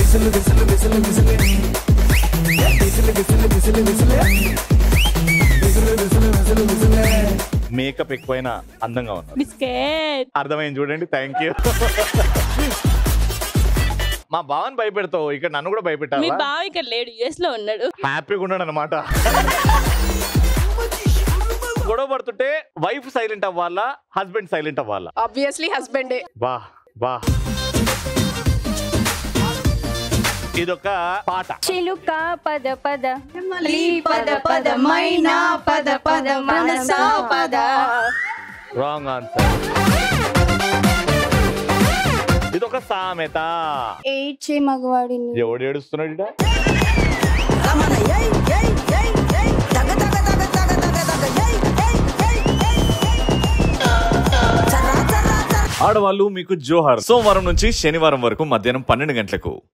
విసులు విసులు విసులు విసులు విసులు విసులు విసులు విసులు విసులు విసులు విసులు విసులు makeup ఎక్కువైనా అందంగా ఉన్నారు బిస్కెట్ అర్థమైంది చూడండి థ్యాంక్ యూ మా బావని భయపెడతావు ఇక్కడ నన్ను కూడా మీ భయపెట్టావా బావ ఇక్కడ లేడు యుఎస్ లో ఉన్నాడు హ్యాపీగా ఉన్నాడు అనమాట గొడవ పడుతుంటే వైఫ్ సైలెంట్ అవ్వాలా హస్బెండ్ సైలెంట్ అవ్వాలా ఆబ్వియస్లీ హస్బెండే బా బా ఇదొక పాట చిలుక పద పద పద పద మైనా పద పద మనసా పద రాంగ్ ఆన్సర్ ఇదొక సామెత ఏడ్చే మగవాడిని ఎవడు ఏడుస్తున్నాడు ఈడ? ఆడవాళ్ళు మీకు జోహార్ సోమవారం నుంచి శనివారం వరకు మధ్యాహ్నం పన్నెండు గంటలకు